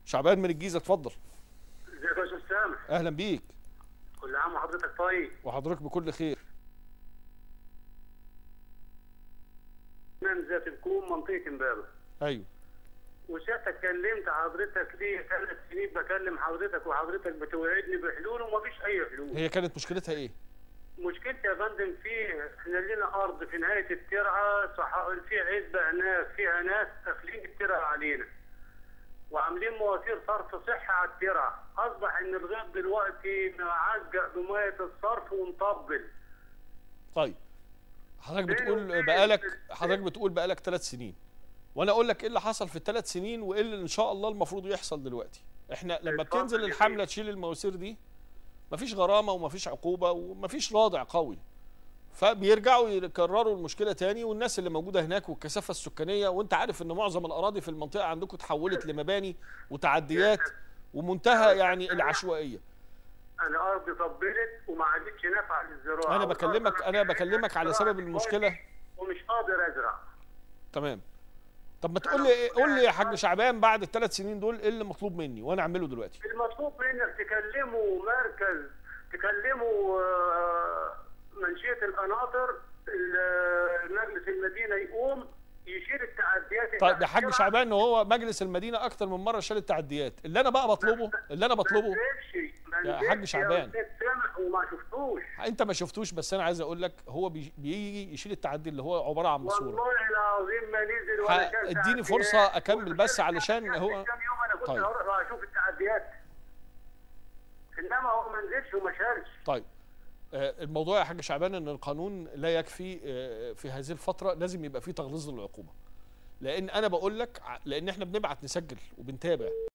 شعبان من الجيزه اتفضل ازيك يا استاذ سامح اهلا بيك كل عام وحضرتك طيب وحضرتك بكل خير من ذات الكوم منطقه امبابه ايوه وساعتك كلمت حضرتك ليه ثلاث سنين بكلم حضرتك وحضرتك بتوعدني بحلول ومفيش اي حلول هي كانت مشكلتها ايه مشكلتي يا فندم في احنا لنا ارض في نهايه الترعه صح في عزبه هناك فيها ناس قافلين الترعه علينا وعاملين مواسير صرف صحي على الترعه اصبح ان الغيط دلوقتي معجق بميه الصرف ومطبل طيب حضرتك بينه بتقول وبين- بقالك حضرتك بتقول بقالك ثلاث سنين وانا اقول لك ايه اللي حصل في الثلاث سنين وايه اللي ان شاء الله المفروض يحصل دلوقتي احنا لما اتفضل بتنزل يا الحمله بيه. تشيل المواسير دي مفيش غرامه ومفيش عقوبه ومفيش رادع قوي فبيرجعوا يكرروا المشكله تاني والناس اللي موجوده هناك والكثافه السكانيه وانت عارف ان معظم الاراضي في المنطقه عندكم اتحولت لمباني وتعديات ومنتهى يعني العشوائيه انا ارضي طبلت وما عادتش نافعه للزراعه انا بكلمك انا بكلمك على سبب المشكله ومش قادر ازرع تمام طب ما تقول لي إيه- قول لي يا حاج شعبان بعد الثلاث سنين دول ايه اللي مطلوب مني وانا اعمله دلوقتي المطلوب منك تكلموا مركز تكلموا آه، منشيه القناطر ال- مجلس المدينه يقوم يشيل التعديات اللي طيب يا حاج على شعبان ان هو مجلس المدينه اكتر من مره شال التعديات اللي انا بقى بطلبه اللي انا بطلبه منزلش يا منزلش حاج شعبان. يا أستاذ سامح وما شفتوش انت ما شفتوش بس انا عايز اقول لك هو بي- بيجي يشيل التعدي اللي هو عباره عن ماسوره والله العظيم ما نزل ح- ولا شال اديني تعديات. فرصة أكمل بس وفي علشان كام هو- يوم انا كنت طيب. هروح اشوف التعديات انما هو ما نزلش وما شالش طيب آه، الموضوع يا حاج شعبان ان القانون لا يكفي آه، في هذه الفتره لازم يبقى فيه تغليظ للعقوبه لان انا بقول لك ع- لان احنا بنبعت نسجل وبنتابع